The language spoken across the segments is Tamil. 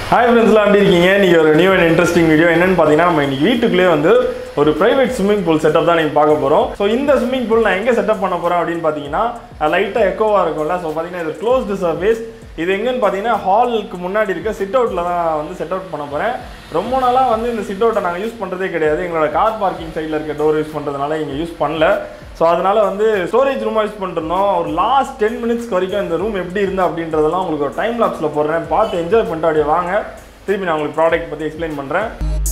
ஹாய் ஃப்ரெண்ட்ஸ்லாம் எப்படி இருக்கீங்க இன்னைக்கு ஒரு நியூ அண்ட் இன்ட்ரெஸ்டிங் வீடியோ என்னன்னு பார்த்தீங்கன்னா நம்ம இன்னைக்கு வீட்டுக்குள்ளே வந்து ஒரு பிரைவேட் ஸ்விம்மிங் பூல் செட்டப் தான் நீங்கள் பார்க்க போகிறோம் ஸோ இந்த ஸ்விம்மிங் பூல் நான் எங்கே செட்டப் பண்ண போகிறேன் அப்படின்னு பார்த்தீங்கன்னா லைட்டாக எக்கோவாக இருக்கும்ல ஸோ பார்த்தீங்கன்னா இது க்ளோஸ்டு சர்ஃபேஸ் இது எங்கன்னு பார்த்தீங்கன்னா ஹாலுக்கு முன்னாடி இருக்க சிட் அவுட்டில் தான் வந்து செட் அவுட் பண்ண போகிறேன் ரொம்ப நாளாக வந்து இந்த சிட் அவுட்டை நாங்கள் யூஸ் பண்ணுறதே கிடையாது எங்களோட கார் பார்க்கிங் சைடில் இருக்க டோர் யூஸ் பண்ணுறதுனால இங்கே யூஸ் பண்ணல ஸோ அதனால வந்து ஸ்டோரேஜ் ரூமாக யூஸ் பண்ணிருந்தோம் ஒரு லாஸ்ட் டென் மினிட்ஸ்க்கு வரைக்கும் இந்த ரூம் எப்படி இருந்தா அப்படின்றதெல்லாம் உங்களுக்கு ஒரு டைம் லாப்ஸில் போடுறேன் பார்த்து என்ஜாய் பண்ணிட்டு அப்படியே வாங்க திருப்பி நான் உங்களுக்கு ப்ராடக்ட் பற்றி எக்ஸ்பிளைன் பண்ணுறேன்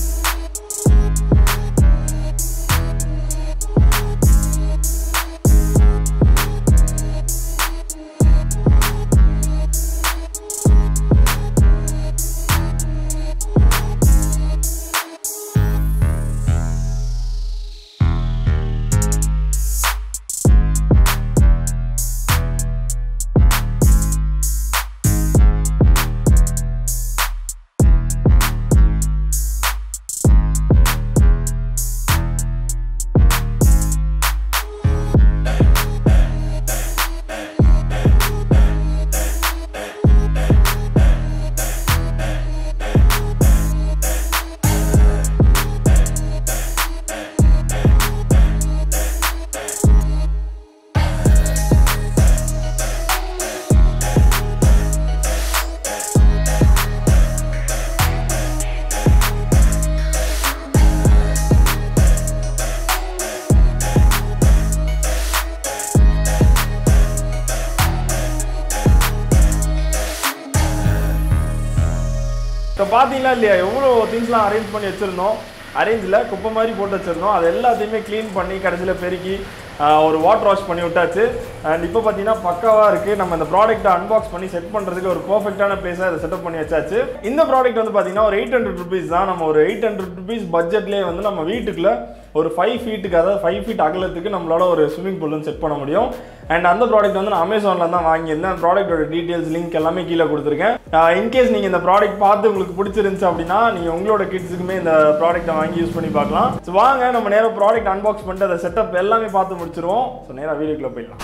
இப்போ பார்த்தீங்களா இல்லையா எவ்வளோ திங்ஸ்லாம் அரேஞ்ச் பண்ணி வச்சுருந்தோம் அரேஞ்சில் குப்பை மாதிரி போட்டு வச்சுருந்தோம் அது எல்லாத்தையுமே க்ளீன் பண்ணி கடைசியில் பெருக்கி ஆஹ், ஒரு வாட்டர் வாஷ் பண்ணி விட்டாச்சு அண்ட் இப்போ பார்த்தீங்கன்னா பக்காவாக இருக்குது நம்ம இந்த ப்ராடக்ட்டை அன்பாக்ஸ் பண்ணி செட் பண்ணுறதுக்கு ஒரு பர்ஃபெக்டான பிளேஸாக இதை செட்டப் பண்ணி வச்சாச்சு இந்த ப்ராடக்ட் வந்து பார்த்தீங்கன்னா ஒரு எயிட் ஹண்ட்ரட் ருபீஸ் தான் நம்ம ஒரு எயிட் ஹண்ட்ரட் ருபீஸ் பட்ஜெட்லேயே வந்து நம்ம வீட்டுக்குள்ள ஒரு ஃபைவ் ஃபீட்டுக்கு அதாவது ஃபைவ் ஃபீட் அகலத்துக்கு நம்மளோட ஒரு ஸ்விம்மிங் பூல் வந்து செட் பண்ண முடியும் அண்ட் அந்த ப்ராடக்ட் வந்து நான் அமேசானில் தான் வாங்கியிருந்தேன் ப்ராடக்ட்டோட டீட்டெயில்ஸ் லிங்க் எல்லாமே கீழே கொடுத்துருக்கேன் இன்கேஸ் நீங்கள் இந்த ப்ராடக்ட் பார்த்து உங்களுக்கு பிடிச்சிருந்துச்சு அப்படின்னா நீங்கள் உங்களோட கிட்ஸுக்குமே இந்த ப்ராடக்ட்டை வாங்கி யூஸ் பண்ணி பார்க்கலாம் ஸோ வாங்க நம்ம நேராக ப்ராடக்ட் அன்பாக்ஸ் பண்ணிட்டு அதை செட்டப் எல்லாமே பார்த்து முடிச்சிருவோம் ஸோ நேராக வீடியோக்குள்ளே போயிடலாம்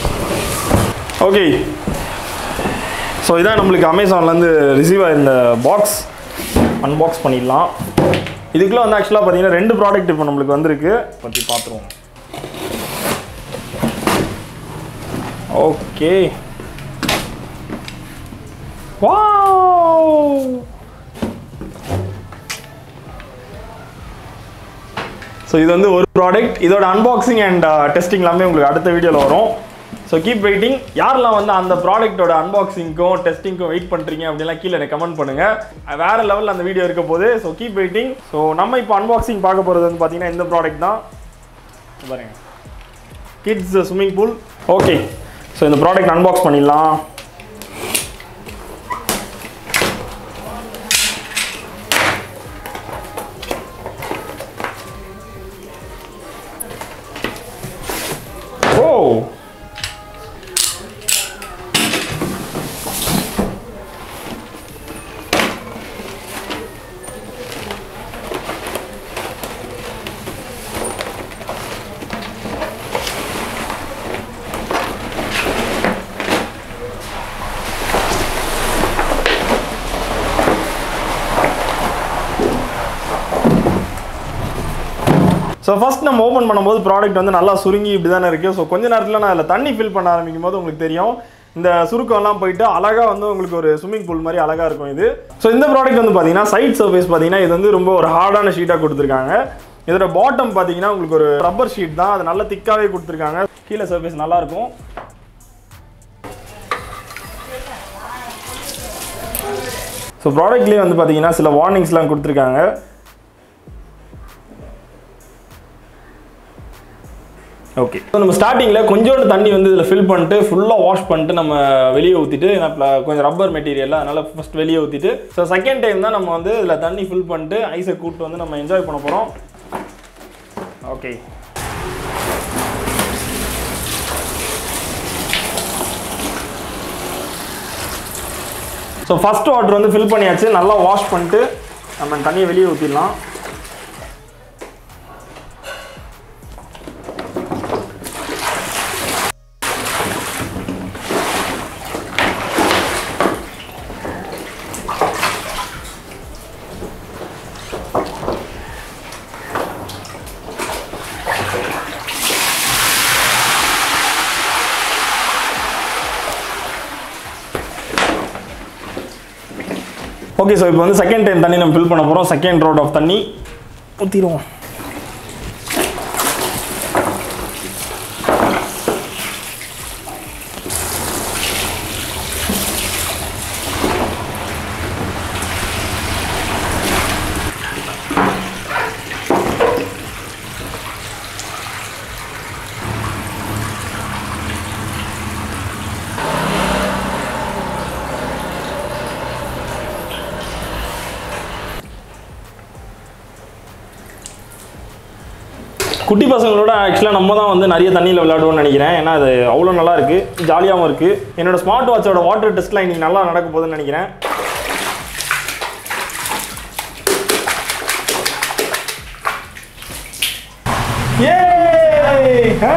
ஓகே ஸோ இதான் நம்மளுக்கு அமேசான்லேருந்து ரிசீவ் ஆயிருந்த பாக்ஸ் அன்பாக்ஸ் பண்ணிடலாம் இதுக்குள்ளே வந்து ஆக்சுவலாக பார்த்தீங்கன்னா ரெண்டு ப்ராடக்ட் இப்போ நம்மளுக்கு வந்திருக்கு பற்றி பார்த்துருவோம் ஓகே வாவ் ஸோ இது வந்து ஒரு ப்ராடக்ட் இதோட அன்பாக்சிங் அண்ட் டெஸ்டிங் எல்லாமே உங்களுக்கு அடுத்த வீடியோவில் வரும் ஸோ கீப் வெயிட்டிங் யாரெல்லாம் வந்து அந்த ப்ராடக்ட்டோட அன்பாக்சிங்க்கும் டெஸ்டிங்க்கும் வெயிட் பண்ணுறீங்க அப்படின்லாம் கீழே எனக்கு கமெண்ட் பண்ணுங்கள் வேற லெவலில் அந்த வீடியோ இருக்க போது ஸோ கீப் வெயிட்டிங் ஸோ நம்ம இப்போ அன்பாக்சிங் பார்க்க போகிறது வந்து பார்த்தீங்கன்னா இந்த ப்ராடக்ட் தான் இது பாருங்க kids swimming pool okay so இந்த ப்ராடக்ட் அன்பாக்ஸ் பண்ணிடலாம் ஓ ஸோ ஃபஸ்ட் நம்ம ஓப்பன் பண்ணும்போது ப்ராடக்ட் வந்து நல்லா சுருங்கி இப்படி தானே இருக்குது ஸோ கொஞ்ச நேரத்தில் நான் அதில் தண்ணி ஃபில் பண்ண ஆரம்பிக்கும் போது உங்களுக்கு தெரியும் இந்த சுருக்கம்லாம் போயிட்டு அழகாக வந்து உங்களுக்கு ஒரு ஸ்விம்மிங் பூல் மாதிரி அழகாக இருக்கும் இது ஸோ இந்த ப்ராடக்ட் வந்து பார்த்தீங்கன்னா சைட் சர்ஃபேஸ் பார்த்தீங்கன்னா இது வந்து ரொம்ப ஒரு ஹார்டான ஷீட்டாக கொடுத்துருக்காங்க இதோட பாட்டம் பார்த்தீங்கன்னா உங்களுக்கு ஒரு ரப்பர் ஷீட் தான் அது நல்லா திக்காகவே கொடுத்துருக்காங்க கீழே சர்ஃபேஸ் நல்லாயிருக்கும் ஸோ ப்ராடக்ட்லேயே வந்து பார்த்தீங்கன்னா சில வார்னிங்ஸ்லாம் கொடுத்துருக்காங்க ஓகே ஸோ நம்ம ஸ்டார்டிங்கில் கொஞ்சோண்டு தண்ணி வந்து இதில் ஃபில் பண்ணிட்டு ஃபுல்லாக வாஷ் பண்ணிட்டு நம்ம வெளியே ஊற்றிட்டு கொஞ்சம் ரப்பர் மெட்டீரியல் அதனால் ஃபஸ்ட் வெளியே ஊற்றிட்டு ஸோ செகண்ட் டைம் தான் நம்ம வந்து இதில் தண்ணி ஃபில் பண்ணிட்டு ஐஸை கூப்பிட்டு வந்து நம்ம என்ஜாய் பண்ண போகிறோம் ஓகே ஸோ ஃபஸ்ட் வாட்டர் வந்து ஃபில் பண்ணியாச்சு நல்லா வாஷ் பண்ணிட்டு நம்ம தண்ணியை வெளியே ஊற்றிடலாம் ஓகே ஸோ இப்போ வந்து செகண்ட் டைம் தண்ணி நம்ம ஃபில் பண்ண போகிறோம் செகண்ட் ரோட் ஆஃப் தண்ணி ஊற்றிடுவோம் குட்டி பசங்களோட ஆக்சுவலாக நம்ம தான் வந்து நிறைய தண்ணியில் விளையாடுவோம்னு நினைக்கிறேன் ஏன்னா அது அவ்வளோ நல்லா இருக்குது ஜாலியாகவும் இருக்குது என்னோட ஸ்மார்ட் வாட்சோட வாட்டர் டெஸ்ட்லாம் இன்னைக்கு நல்லா நடக்க போகுதுன்னு நினைக்கிறேன் ஏய் ஆ?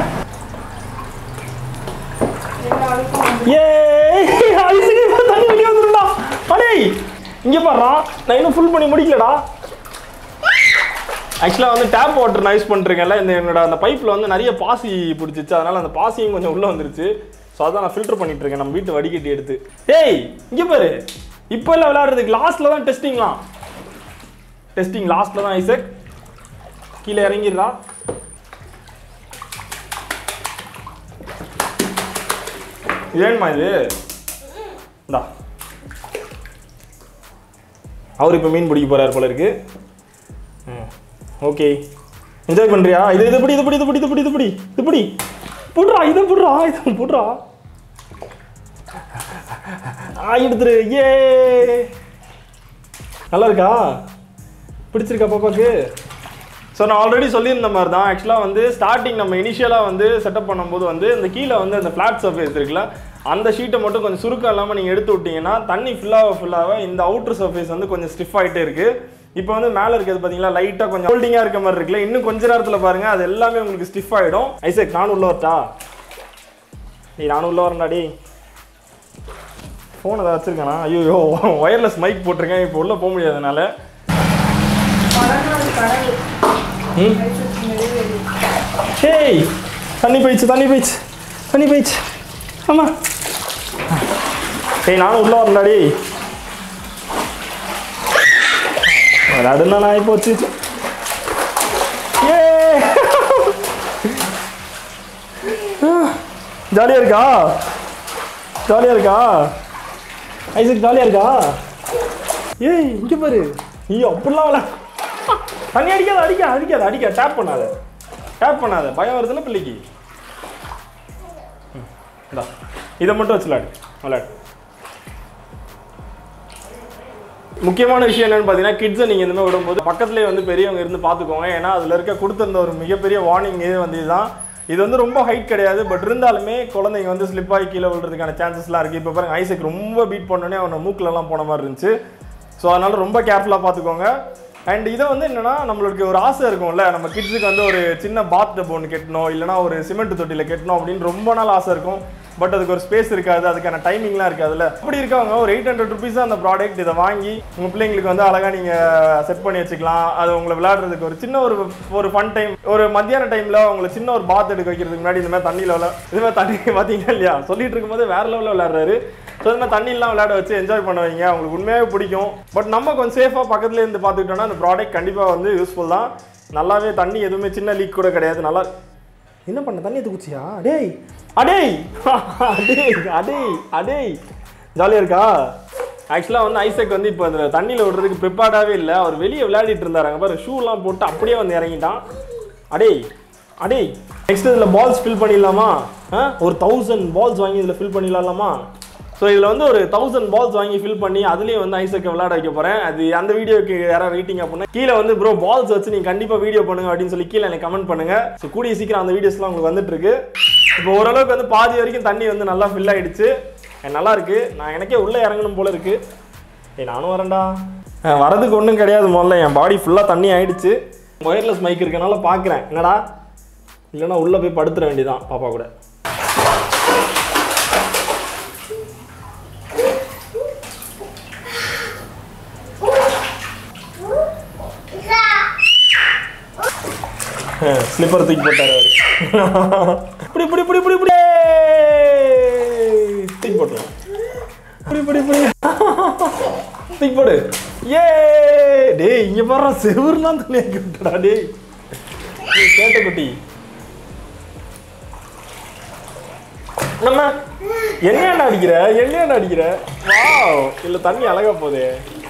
ஏய் ஐஸ்கிரீம் தண்ணி வெளியே வந்துருடா அடே இங்க பாருடா நான் இன்னும் ஃபுல் பண்ணி முடிக்கலடா ஆக்சுவலாக வந்து டேப் வாட்டர் நான் யூஸ் பண்ணிருக்கேன்ல இந்த என்னோட அந்த பைப்பில் வந்து நிறைய பாசி பிடிச்சிச்சு அதனால அந்த பாசியும் கொஞ்சம் உள்ளே வந்துருச்சு ஸோ அதான் நான் ஃபில்டர் பண்ணிட்டு இருக்கேன் நம்ம வீட்டு வடிகட்டி எடுத்து ஏய் இங்கே பாரு இப்போ எல்லாம் விளையாடுறதுக்கு லாஸ்ட்டில் தான் டெஸ்டிங்லாம் டெஸ்டிங் லாஸ்ட்டில் தான் ஐசக் கீழே இறங்கிடுறா இது வேணுமா இது இந்தா அவர் இப்போ மீன் பிடிக்க போறாரு போல இருக்கு ஓகே என்ஜாய் பண்றியா இது இது பிடி இது பிடி இது பிடி இது பிடி இது பிடி இது பிடி புடுறா இதை புடுறா இதை புடுறா ஆ எடுத்துரு ஏ நல்லா இருக்கா பிடிச்சிருக்கா பாப்பாக்கு ஸோ நான் ஆல்ரெடி சொல்லியிருந்த மாதிரி தான் ஆக்சுவலாக வந்து ஸ்டார்டிங் நம்ம இனிஷியலாக வந்து செட்டப் பண்ணும்போது வந்து இந்த கீழே வந்து அந்த ஃப்ளாட் சர்ஃபேஸ் இருக்குல்ல அந்த ஷீட்டை மட்டும் கொஞ்சம் சுருக்கம் இல்லாமல் நீங்கள் எடுத்து விட்டீங்கன்னா தண்ணி ஃபுல்லாக ஃபுல்லாக இந்த அவுட்டர் சர்ஃபேஸ் வந்து கொஞ்சம் ஸ்டிஃப் ஆகிட்டே இருக்குது இப்போ வந்து மேலே இருக்கிறது பார்த்தீங்களா லைட்டாக கொஞ்சம் ஹோல்டிங்காக இருக்க மாதிரி இருக்குல்ல இன்னும் கொஞ்ச நேரத்தில் பாருங்க அது எல்லாமே உங்களுக்கு ஸ்டிஃப் ஆகிடும் ஐசக் நானும் உள்ள வரட்டா நீ நானும் உள்ள வரேன்டா டேய் ஃபோன் ஏதாவது வச்சிருக்கானா ஐயோ ஒயர்லெஸ் மைக் போட்டிருக்கேன் இப்போ உள்ளே போக முடியாதனால ம் ஏய் தண்ணி போயிடுச்சு தண்ணி போயிடுச்சு தண்ணி போயிடுச்சு ஆமா ஏய் நானும் உள்ள வரலடா டேய் விளையாடுனா நான் ஆகி போச்சு ஏ ஜாலியா இருக்கா ஜாலியா இருக்கா ஐசக் ஜாலியா இருக்கா ஏய் இங்க பாரு ஐயோ அப்படிலாம் விளையாட தண்ணி அடிக்காத அடிக்காத அடிக்காத அடிக்க டேப் பண்ணாத டேப் பண்ணாத பயம் வருதுல்ல பிள்ளைக்கு ம், இந்தா இதை மட்டும் வச்சு விளையாடு விளையாடு முக்கியமான விஷயம் என்னன்னு பார்த்தீங்கன்னா கிட்ஸை நீங்கள் இந்த மாதிரி விடும்போது பக்கத்துலேயே வந்து பெரியவங்க இருந்து பார்த்துக்கோங்க ஏன்னா அதில் இருக்க கொடுத்திருந்த ஒரு மிகப்பெரிய வார்னிங் இது வந்து இதுதான் இது வந்து ரொம்ப ஹைட் கிடையாது பட் இருந்தாலுமே குழந்தைங்க வந்து ஸ்லிப் ஆகி கீழே விழுறதுக்கான சான்சஸ்லாம் இருக்குது இப்போ பாருங்க ஐசக் ரொம்ப பீட் பண்ணோன்னே அவனை மூக்கிலலாம் போன மாதிரி இருந்துச்சு ஸோ அதனால ரொம்ப கேர்ஃபுல்லாக பார்த்துக்கோங்க அண்ட் இதை வந்து என்னன்னா நம்மளுக்கு ஒரு ஆசை இருக்கும்ல நம்ம கிட்ஸுக்கு வந்து ஒரு சின்ன பாத் டப் ஒன்று கட்டணும் இல்லைனா ஒரு சிமெண்ட் தொட்டியில் கட்டணும் அப்படின்னு ரொம்ப நாள் ஆசை இருக்கும் பட் அதுக்கு ஒரு ஸ்பேஸ் இருக்காது அதுக்கான டைமிங்லாம் இருக்காதுல்ல அப்படி இருக்கவங்க ஒரு எயிட் ஹண்ட்ரட் ருபீஸ் அந்த ப்ராடக்ட் இதை வாங்கி உங்கள் பிள்ளைங்களுக்கு வந்து அழகாக நீங்கள் செட் பண்ணி வச்சுக்கலாம் அது உங்களை விளையாடுறதுக்கு ஒரு சின்ன ஒரு ஒரு ஃபன் டைம் ஒரு மத்தியான டைமில் உங்களை சின்ன ஒரு பாத் எடுக்க வைக்கிறதுக்கு முன்னாடி இந்த மாதிரி தண்ணியில் விளா இது மாதிரி தண்ணி பார்த்தீங்கன்னா இல்லையா சொல்லிட்டு இருக்கும்போது வேற லெவலில் விளையாடுறாரு ஸோ இந்த மாதிரி தண்ணிலாம் விளையாட வச்சு என்ஜாய் பண்ண வைங்க அவங்களுக்கு உண்மையாகவே பிடிக்கும் பட் நம்ம கொஞ்சம் சேஃபாக பக்கத்துல இருந்து பார்த்துக்கிட்டோம்னா அந்த ப்ராடக்ட் கண்டிப்பாக வந்து யூஸ்ஃபுல் தான் நல்லாவே தண்ணி எதுவுமே சின்ன லீக் கூட கிடையாது நல்லா என்ன பண்ண தண்ணி தூக்குச்சியா அடேய் அடேய் அடேய் அடேய் அடேய் ஜாலியாக இருக்கா ஆக்சுவலாக வந்து ஐசக் வந்து இப்போ அதில் தண்ணியில் விடுறதுக்கு ப்ரிப்பேர்டாகவே இல்லை அவர் வெளியே விளையாடிட்டு இருந்தாருங்க பாரு ஷூலாம் போட்டு அப்படியே வந்து இறங்கிட்டான் அடேய் அடேய் நெக்ஸ்ட் இதில் பால்ஸ் ஃபில் பண்ணிடலாமா ஆ ஒரு தௌசண்ட் பால்ஸ் வாங்கி இதில் ஃபில் பண்ணிடலாமா ஸோ இதில் வந்து ஒரு தௌசண்ட் பால்ஸ் வாங்கி ஃபில் பண்ணி அதுலேயே வந்து ஐசக்கை விளையாட வைக்க போகிறேன் அது அந்த வீடியோக்கு யாராவது வெயிட்டிங் அப்படின்னா கீழே வந்து ப்ரோ பால்ஸ் வச்சு நீங்கள் கண்டிப்பாக வீடியோ பண்ணுங்க அப்படின்னு சொல்லி கீழே எனக்கு கமெண்ட் பண்ணுங்க ஸோ கூடிய சீக்கிரம் அந்த வீடியோஸ்லாம் உங்களுக்கு வந்துட்டு இருக்கு இப்போ ஓரளவுக்கு வந்து பாதி வரைக்கும் தண்ணி வந்து நல்லா ஃபில் ஆயிடுச்சு அஹ் நல்லா இருக்கு நான் எனக்கே உள்ளே இறங்கணும் போல இருக்கு ஏய் நானும் வரேன்டா அஹ் வரதுக்கு ஒன்றும் கிடையாது முதல்ல என் பாடி ஃபுல்லாக தண்ணி ஆயிடுச்சு ஒயர்லெஸ் மைக் இருக்கனால பார்க்குறேன் என்னடா இல்லைன்னா உள்ளே போய் படுத்துற வேண்டியதான் பாப்பா கூட ஸ்லிப்பர் தூக்கி போட்டார் அவர் இப்படி இப்படி இப்படி இப்படி இப்படி தூக்கி போட்டுருவோம் இப்படி இப்படி இப்படி தூக்கி போடு ஏ டேய் இங்க பாரு செவுர்லாம் தண்ணியாக்கி விட்டுடா டேய் நீ கேட்ட குட்டி நம்ம என்னையாண்டா அடிக்கிற என்னையாண்டா அடிக்கிற வாவ் இல்ல தண்ணி அழகா போகுதே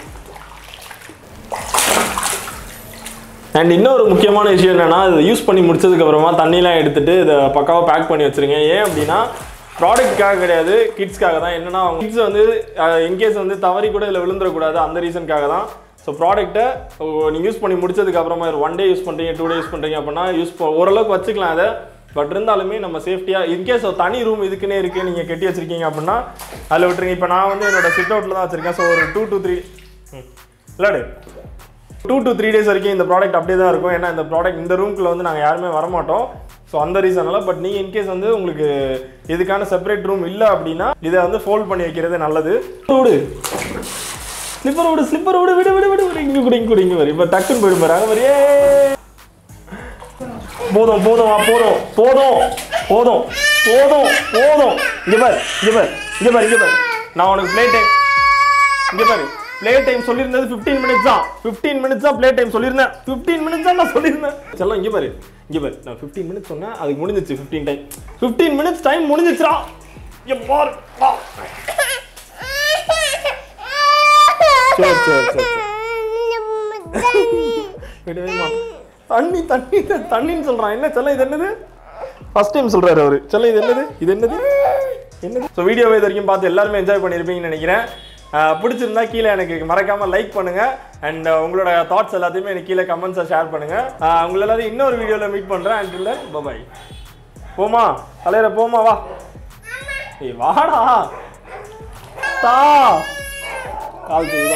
அண்ட் இன்னொரு முக்கியமான விஷயம் என்னன்னா இதை யூஸ் பண்ணி முடிச்சதுக்கு அப்புறமா தண்ணிலாம் எடுத்துட்டு இதை பக்காவாக பேக் பண்ணி வச்சிருங்க ஏன் அப்படின்னா ப்ராடக்ட்காக கிடையாது கிட்ஸ்க்காக தான் என்னன்னா அவங்க கிட்ஸ் வந்து இன்கேஸ் வந்து தவறி கூட இதில் விழுந்துடக்கூடாது அந்த ரீசனுக்காக தான் ஸோ ப்ராடக்ட்டை நீங்கள் யூஸ் பண்ணி முடிச்சதுக்கு அப்புறமா ஒன் டே யூஸ் பண்ணுறீங்க டூ டே யூஸ் பண்ணுறீங்க அப்படின்னா யூஸ் ஓரளவுக்கு வச்சுக்கலாம் அதை பட் இருந்தாலுமே நம்ம சேஃப்டியாக இன்கேஸ் தனி ரூம் இதுக்குன்னே இருக்குது நீங்கள் கட்டி வச்சிருக்கீங்க அப்படின்னா அதில் விட்டுருங்க இப்போ நான் வந்து என்னோட சிட் அவுட்டில் தான் வச்சிருக்கேன் ஸோ ஒரு டூ டூ த்ரீ இல்லாடு டூ டு த்ரீ டேஸ் வரைக்கும் இந்த ப்ராடக்ட் அப்படியே தான் இருக்கும் ஏன்னா இந்த ப்ராடக்ட் இந்த ரூம்குள்ள வந்து நாங்கள் யாருமே வரமாட்டோம் ஸோ அந்த ரீசனால பட் நீங்கள் இன்கேஸ் வந்து உங்களுக்கு இதுக்கான செப்பரேட் ரூம் இல்லை அப்படின்னா இதை வந்து ஃபோல்ட் பண்ணி வைக்கிறது நல்லது விடு ஸ்லிப்பர் விடு ஸ்லிப்பர் விடு விடு விடு விடு விடு இங்கே கூட இங்கே கூட இங்கே வரும் இப்போ டக்குன்னு போயிடும் பாரு அங்கே வரையே போதும் போதும் வா போதும் போதும் போதும் போதும் போதும் இங்கே பாரு இங்கே பாரு இங்கே பாரு இங்கே பாரு நான் உனக்கு ப்ளே டைம் இங்கே பாரு ப்ளே டைம் சொல்லியிருந்தது 15 மினிட்ஸ் தான் 15 மினிட்ஸ் தான் ப்ளே டைம் சொல்லியிருந்தேன் 15 மினிட்ஸ் தான் நான் சொல்லியிருந்தேன் செல்லம் இங்கே பாரு இங்கே பாரு நான் 15 மினிட்ஸ் சொன்னேன் அதுக்கு முடிஞ்சிச்சு 15 டைம் 15 மினிட்ஸ் டைம் முடிஞ்சிச்சுடா இங்கே பாரு வா. சரி சரி சரி சரி விடவே மாட்டேன் தண்ணி தண்ணி தண்ணின்னு சொல்றான் என்ன செல்லம் இது என்னது ஃபர்ஸ்ட் டைம் சொல்றாரு அவரு செல்லம் இது என்னது இது என்னது என்னது ஸோ வீடியோவை இது வரைக்கும் பார்த்து எல்லாருமே என்ஜாய் பண்ணியிருப்பீங்கன்னு நினைக்கிறேன் ஆஹ் பிடிச்சிருந்தா கீழே எனக்கு மறக்காம லைக் பண்ணுங்க அண்ட் உங்களோட தாட்ஸ் எல்லாத்தையுமே எனக்கு கீழே கமெண்ட்ஸை ஷேர் பண்ணுங்க ஆஹ் உங்களை எல்லாத்தையும் இன்னொரு வீடியோவில் மீட் பண்றேன் அண்ட் இல்லை பாய் போமா தலையில போமா வா ஏய் வாடா தா கால் தெரியுதா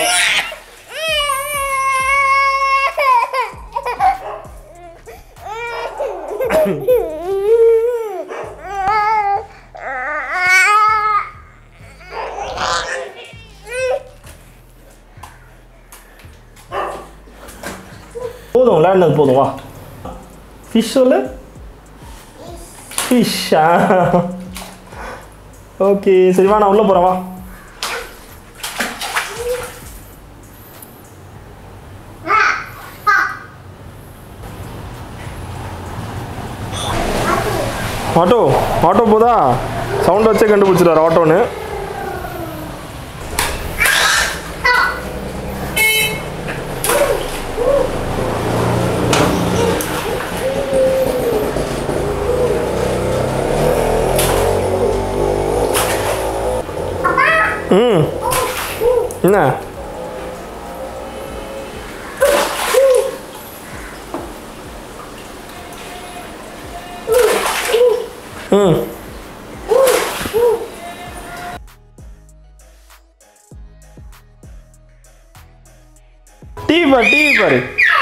போதும் விளையாடினது போதும் வா ஃபிஷ் சொல்லு ஃபிஷ்ஷா ஓகே சரி வா நான் உள்ளே போகிறேன் வா ஆட்டோ ஆட்டோ போதா சவுண்ட் வச்சே கண்டுபிடிச்சிட்டாரு ஆட்டோன்னு ம் என்ன ம் டிவி பாரு டிவி பாரு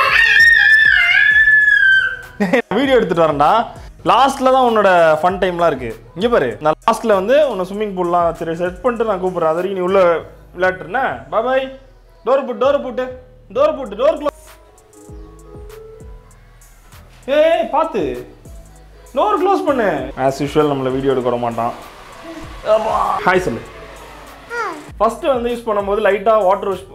வீடியோ எடுத்துட்டு வரேன்டா லாஸ்ட்ல தான் உன்னோட ஃபன் டைம்லாம் இருக்கு இங்க பாரு நான் லாஸ்ட்ல வந்து உன்னை ஸ்விம்மிங் பூல்லாம் சரி செட் பண்ணிட்டு நான் கூப்பிடுறேன் அது வரைக்கும் நீ உள்ள விளையாட்டுருன பாய் டோர் போட்டு டோர் போட்டு டோர் போட்டு டோர் க்ளோஸ் ஏய் பார்த்து டோர் க்ளோஸ் பண்ணு ஆஸ் யூஷுவல் நம்மள வீடியோ எடுக்க விட மாட்டான் ஹாய் சொல்லு ஃபர்ஸ்ட் வந்து யூஸ் பண்ணும்போது லைட்டா வாட்டர் வாஷ்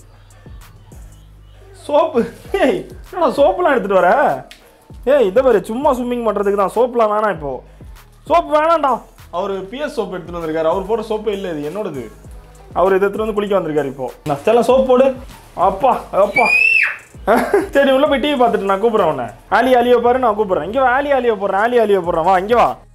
சோப்பு ஏய் என்னடா சோப்புலாம் எடுத்துட்டு வர ஏய் இதை பாரு சும்மா ஸ்விம்மிங் பண்ணுறதுக்கு தான் சோப்புலாம் வேணாம் இப்போ சோப்பு வேணாம்டா அவர் பிஎஸ் சோப்பு எடுத்துட்டு வந்திருக்காரு அவர் போட்ட சோப்பே இல்லை இது என்னோடது அவர் இதை எடுத்துட்டு வந்து குளிக்க வந்திருக்காரு இப்போ நான் செல்ல சோப் போடு அப்பா அப்பா சரி உள்ள போய் டிவி பார்த்துட்டு நான் கூப்பிட்றேன் உன்னை ஆலி ஆலியோ பாரு நான் கூப்பிட்றேன் இங்கே வா, ஆலி ஆலியோ போடுறேன் ஆலி ஆலியோ போடுறேன் வா இங்கே வா